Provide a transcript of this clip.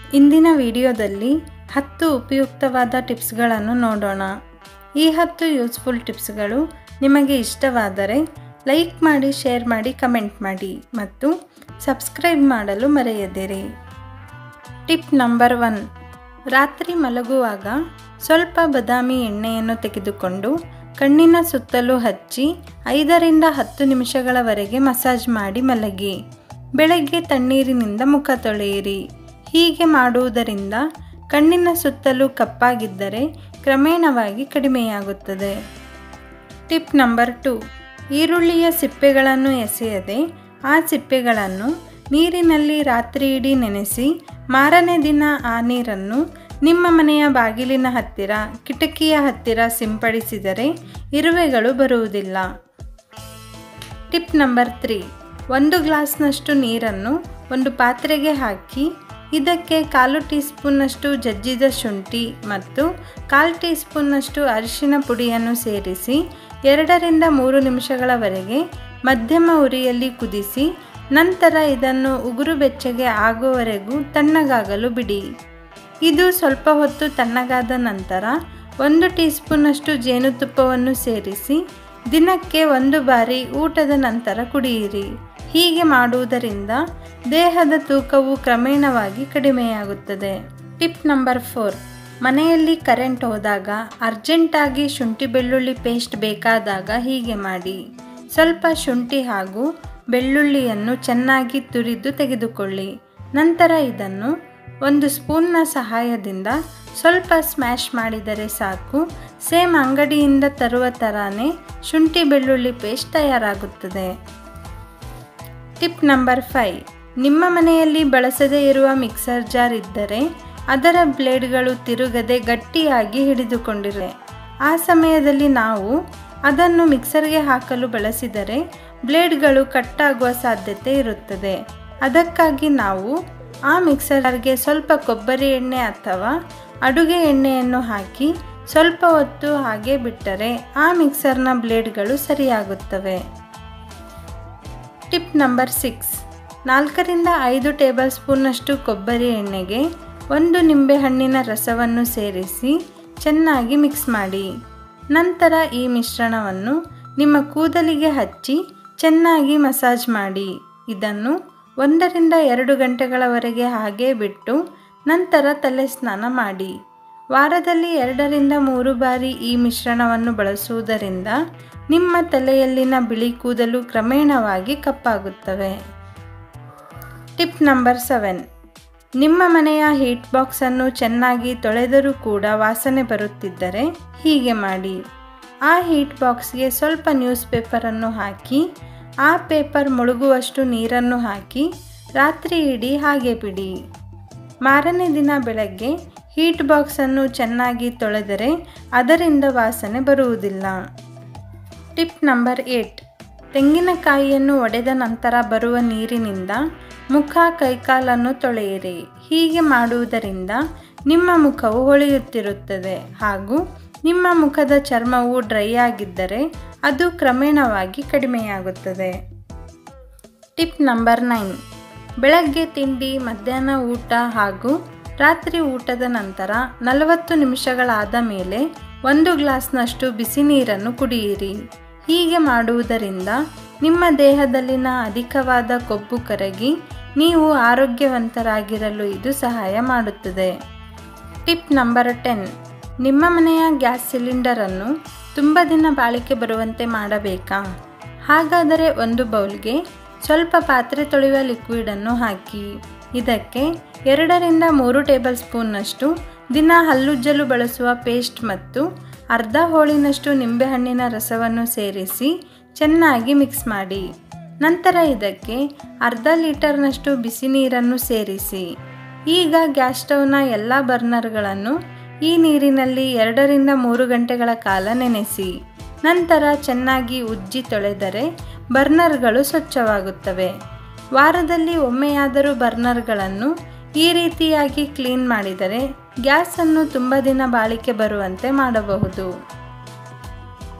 ಇಂದಿನ ವಿಡಿಯೋದಲ್ಲಿ ಹತ್ತು ಉಪಯುಕ್ತವಾದ ಟಿಪ್ಸ್ಗಳನ್ನು ನೋಡೋಣ ಈ ಹತ್ತು ಯೂಸ್ಫುಲ್ ಟಿಪ್ಸ್ಗಳು ನಿಮಗೆ ಇಷ್ಟವಾದರೆ ಲೈಕ್ ಮಾಡಿ ಶೇರ್ ಮಾಡಿ ಕಮೆಂಟ್ ಮಾಡಿ ಮತ್ತು ಸಬ್ಸ್ಕ್ರೈಬ್ ಮಾಡಲು ಮರೆಯದಿರಿ ಟಿಪ್ ನಂಬರ್ ಒನ್ ರಾತ್ರಿ ಮಲಗುವಾಗ ಸ್ವಲ್ಪ ಬಾದಾಮಿ ಎಣ್ಣೆಯನ್ನು ತೆಗೆದುಕೊಂಡು ಕಣ್ಣಿನ ಸುತ್ತಲೂ ಹಚ್ಚಿ ಐದರಿಂದ ಹತ್ತು ನಿಮಿಷಗಳವರೆಗೆ ಮಸಾಜ್ ಮಾಡಿ ಮಲಗಿ ಬೆಳಗ್ಗೆ ತಣ್ಣೀರಿನಿಂದ ಮುಖ ತೊಳೆಯಿರಿ ಹೀಗೆ ಮಾಡುವುದರಿಂದ ಕಣ್ಣಿನ ಸುತ್ತಲೂ ಕಪ್ಪಾಗಿದ್ದರೆ ಕ್ರಮೇಣವಾಗಿ ಕಡಿಮೆಯಾಗುತ್ತದೆ ಟಿಪ್ ನಂಬರ್ ಟು ಈರುಳ್ಳಿಯ ಸಿಪ್ಪೆಗಳನ್ನು ಎಸೆಯದೆ ಆ ಸಿಪ್ಪೆಗಳನ್ನು ನೀರಿನಲ್ಲಿ ರಾತ್ರಿ ಇಡೀ ನೆನೆಸಿ ಮಾರನೇ ದಿನ ಆ ನೀರನ್ನು ನಿಮ್ಮ ಮನೆಯ ಬಾಗಿಲಿನ ಹತ್ತಿರ ಕಿಟಕಿಯ ಹತ್ತಿರ ಸಿಂಪಡಿಸಿದರೆ ಇರುವೆಗಳು ಬರುವುದಿಲ್ಲ ಟಿಪ್ ನಂಬರ್ ತ್ರೀ ಒಂದು ಗ್ಲಾಸ್ನಷ್ಟು ನೀರನ್ನು ಒಂದು ಪಾತ್ರೆಗೆ ಹಾಕಿ ಇದಕ್ಕೆ ಕಾಲು ಟೀ ಸ್ಪೂನ್ನಷ್ಟು ಜಜ್ಜಿದ ಶುಂಠಿ ಮತ್ತು ಕಾಲು ಟೀ ಸ್ಪೂನ್ನಷ್ಟು ಅರಿಶಿನ ಪುಡಿಯನ್ನು ಸೇರಿಸಿ ಎರಡರಿಂದ ಮೂರು ನಿಮಿಷಗಳವರೆಗೆ ಮಧ್ಯಮ ಉರಿಯಲ್ಲಿ ಕುದಿಸಿ ನಂತರ ಇದನ್ನು ಉಗುರು ಬೆಚ್ಚಗೆ ಆಗುವವರೆಗೂ ತಣ್ಣಗಾಗಲು ಬಿಡಿ ಇದು ಸ್ವಲ್ಪ ಹೊತ್ತು ತಣ್ಣಗಾದ ನಂತರ ಒಂದು ಟೀ ಸ್ಪೂನ್ನಷ್ಟು ಜೇನುತುಪ್ಪವನ್ನು ಸೇರಿಸಿ ದಿನಕ್ಕೆ ಒಂದು ಬಾರಿ ಊಟದ ನಂತರ ಕುಡಿಯಿರಿ ಹೀಗೆ ಮಾಡುವುದರಿಂದ ದೇಹದ ತೂಕವು ಕ್ರಮೇಣವಾಗಿ ಕಡಿಮೆಯಾಗುತ್ತದೆ ಟಿಪ್ ನಂಬರ್ ಫೋರ್ ಮನೆಯಲ್ಲಿ ಕರೆಂಟ್ ಹೋದಾಗ ಅರ್ಜೆಂಟಾಗಿ ಶುಂಠಿ ಬೆಳ್ಳುಳ್ಳಿ ಪೇಸ್ಟ್ ಬೇಕಾದಾಗ ಹೀಗೆ ಮಾಡಿ ಸ್ವಲ್ಪ ಶುಂಠಿ ಹಾಗೂ ಬೆಳ್ಳುಳ್ಳಿಯನ್ನು ಚೆನ್ನಾಗಿ ತುರಿದು ತೆಗೆದುಕೊಳ್ಳಿ ನಂತರ ಇದನ್ನು ಒಂದು ಸ್ಪೂನ್ನ ಸಹಾಯದಿಂದ ಸ್ವಲ್ಪ ಸ್ಮ್ಯಾಶ್ ಮಾಡಿದರೆ ಸಾಕು ಸೇಮ್ ಅಂಗಡಿಯಿಂದ ತರುವ ಥರನೇ ಶುಂಠಿ ಬೆಳ್ಳುಳ್ಳಿ ಪೇಸ್ಟ್ ತಯಾರಾಗುತ್ತದೆ ಟಿಪ್ ನಂಬರ್ ಫೈವ್ ನಿಮ್ಮ ಮನೆಯಲ್ಲಿ ಬಳಸದೇ ಇರುವ ಮಿಕ್ಸರ್ ಜಾರ್ ಇದ್ದರೆ ಅದರ ಬ್ಲೇಡ್ಗಳು ತಿರುಗದೆ ಗಟ್ಟಿಯಾಗಿ ಹಿಡಿದುಕೊಂಡಿರೆ ಆ ಸಮಯದಲ್ಲಿ ನಾವು ಅದನ್ನು ಮಿಕ್ಸರ್ಗೆ ಹಾಕಲು ಬಳಸಿದರೆ ಬ್ಲೇಡ್ಗಳು ಕಟ್ಟಾಗುವ ಸಾಧ್ಯತೆ ಇರುತ್ತದೆ ಅದಕ್ಕಾಗಿ ನಾವು ಆ ಮಿಕ್ಸರ್ಗೆ ಸ್ವಲ್ಪ ಕೊಬ್ಬರಿ ಎಣ್ಣೆ ಅಥವಾ ಅಡುಗೆ ಎಣ್ಣೆಯನ್ನು ಹಾಕಿ ಸ್ವಲ್ಪ ಹೊತ್ತು ಹಾಗೆ ಬಿಟ್ಟರೆ ಆ ಮಿಕ್ಸರ್ನ ಬ್ಲೇಡ್ಗಳು ಸರಿಯಾಗುತ್ತವೆ ಟಿಪ್ ನಂಬರ್ ಸಿಕ್ಸ್ ನಾಲ್ಕರಿಂದ ಐದು ಟೇಬಲ್ ಸ್ಪೂನ್ನಷ್ಟು ಕೊಬ್ಬರಿ ಎಣ್ಣೆಗೆ ಒಂದು ನಿಂಬೆಹಣ್ಣಿನ ರಸವನ್ನು ಸೇರಿಸಿ ಚೆನ್ನಾಗಿ ಮಿಕ್ಸ್ ಮಾಡಿ ನಂತರ ಈ ಮಿಶ್ರಣವನ್ನು ನಿಮ್ಮ ಕೂದಲಿಗೆ ಹಚ್ಚಿ ಚೆನ್ನಾಗಿ ಮಸಾಜ್ ಮಾಡಿ ಇದನ್ನು ಒಂದರಿಂದ ಎರಡು ಗಂಟೆಗಳವರೆಗೆ ಹಾಗೇ ಬಿಟ್ಟು ನಂತರ ತಲೆ ಸ್ನಾನ ಮಾಡಿ ವಾರದಲ್ಲಿ ಎರಡರಿಂದ ಮೂರು ಬಾರಿ ಈ ಮಿಶ್ರಣವನ್ನು ಬಳಸುವುದರಿಂದ ನಿಮ್ಮ ತಲೆಯಲ್ಲಿನ ಬಿಳಿ ಕೂದಲು ಕ್ರಮೇಣವಾಗಿ ಕಪ್ಪಾಗುತ್ತವೆ ಟಿಪ್ ನಂಬರ್ ಸೆವೆನ್ ನಿಮ್ಮ ಮನೆಯ ಹೀಟ್ ಬಾಕ್ಸನ್ನು ಚೆನ್ನಾಗಿ ತೊಳೆದರೂ ಕೂಡ ವಾಸನೆ ಬರುತ್ತಿದ್ದರೆ ಹೀಗೆ ಮಾಡಿ ಆ ಹೀಟ್ ಬಾಕ್ಸ್ಗೆ ಸ್ವಲ್ಪ ನ್ಯೂಸ್ ಪೇಪರನ್ನು ಹಾಕಿ ಆ ಪೇಪರ್ ಮುಳುಗುವಷ್ಟು ನೀರನ್ನು ಹಾಕಿ ರಾತ್ರಿ ಇಡೀ ಹಾಗೆ ಬಿಡಿ ಮಾರನೇ ದಿನ ಬೆಳಗ್ಗೆ ಹೀಟ್ ಬಾಕ್ಸನ್ನು ಚೆನ್ನಾಗಿ ತೊಳೆದರೆ ಅದರಿಂದ ವಾಸನೆ ಬರುವುದಿಲ್ಲ ಟಿಪ್ ನಂಬರ್ ಏಟ್ ತೆಂಗಿನಕಾಯಿಯನ್ನು ಒಡೆದ ನಂತರ ಬರುವ ನೀರಿನಿಂದ ಮುಖ ಕೈಕಾಲನ್ನು ತೊಳೆಯಿರಿ ಹೀಗೆ ಮಾಡುವುದರಿಂದ ನಿಮ್ಮ ಮುಖವು ಹೊಳೆಯುತ್ತಿರುತ್ತದೆ ಹಾಗೂ ನಿಮ್ಮ ಮುಖದ ಚರ್ಮವು ಡ್ರೈ ಆಗಿದ್ದರೆ ಅದು ಕ್ರಮೇಣವಾಗಿ ಕಡಿಮೆಯಾಗುತ್ತದೆ ಟಿಪ್ ನಂಬರ್ ನೈನ್ ಬೆಳಗ್ಗೆ ತಿಂಡಿ ಮಧ್ಯಾಹ್ನ ಊಟ ಹಾಗೂ ರಾತ್ರಿ ಊಟದ ನಂತರ ನಲವತ್ತು ನಿಮಿಷಗಳಾದ ಮೇಲೆ ಒಂದು ಗ್ಲಾಸ್ನಷ್ಟು ಬಿಸಿ ನೀರನ್ನು ಕುಡಿಯಿರಿ ಹೀಗೆ ಮಾಡುವುದರಿಂದ ನಿಮ್ಮ ದೇಹದಲ್ಲಿನ ಅಧಿಕವಾದ ಕೊಬ್ಬು ಕರಗಿ ನೀವು ಆರೋಗ್ಯವಂತರಾಗಿರಲು ಇದು ಸಹಾಯ ಮಾಡುತ್ತದೆ ಟಿಪ್ ನಂಬರ್ ಟೆನ್ ನಿಮ್ಮ ಮನೆಯ ಗ್ಯಾಸ್ ಸಿಲಿಂಡರನ್ನು ತುಂಬ ದಿನ ಬಾಳಿಕೆ ಬರುವಂತೆ ಮಾಡಬೇಕಾ ಹಾಗಾದರೆ ಒಂದು ಬೌಲ್ಗೆ ಸ್ವಲ್ಪ ಪಾತ್ರೆ ತೊಳೆಯುವ ಲಿಕ್ವಿಡನ್ನು ಹಾಕಿ ಇದಕ್ಕೆ ಎರಡರಿಂದ ಮೂರು ಟೇಬಲ್ ಸ್ಪೂನ್ನಷ್ಟು ದಿನ ಹಲ್ಲುಜ್ಜಲು ಬಳಸುವ ಪೇಸ್ಟ್ ಮತ್ತು ಅರ್ಧ ಹೋಳಿನಷ್ಟು ನಿಂಬೆಹಣ್ಣಿನ ರಸವನ್ನು ಸೇರಿಸಿ ಚೆನ್ನಾಗಿ ಮಿಕ್ಸ್ ಮಾಡಿ ನಂತರ ಇದಕ್ಕೆ ಅರ್ಧ ಲೀಟರ್ನಷ್ಟು ಬಿಸಿ ನೀರನ್ನು ಸೇರಿಸಿ ಈಗ ಗ್ಯಾಸ್ ಸ್ಟವ್ನ ಎಲ್ಲ ಬರ್ನರ್ಗಳನ್ನು ಈ ನೀರಿನಲ್ಲಿ ಎರಡರಿಂದ ಮೂರು ಗಂಟೆಗಳ ಕಾಲ ನೆನೆಸಿ ನಂತರ ಚೆನ್ನಾಗಿ ಉಜ್ಜಿ ತೊಳೆದರೆ ಬರ್ನರ್ಗಳು ಸ್ವಚ್ಛವಾಗುತ್ತವೆ ವಾರದಲ್ಲಿ ಒಮ್ಮೆಯಾದರೂ ಬರ್ನರ್ಗಳನ್ನು ಈ ರೀತಿಯಾಗಿ ಕ್ಲೀನ್ ಮಾಡಿದರೆ ಗ್ಯಾಸನ್ನು ತುಂಬ ದಿನ ಬಾಳಿಕೆ ಬರುವಂತೆ ಮಾಡಬಹುದು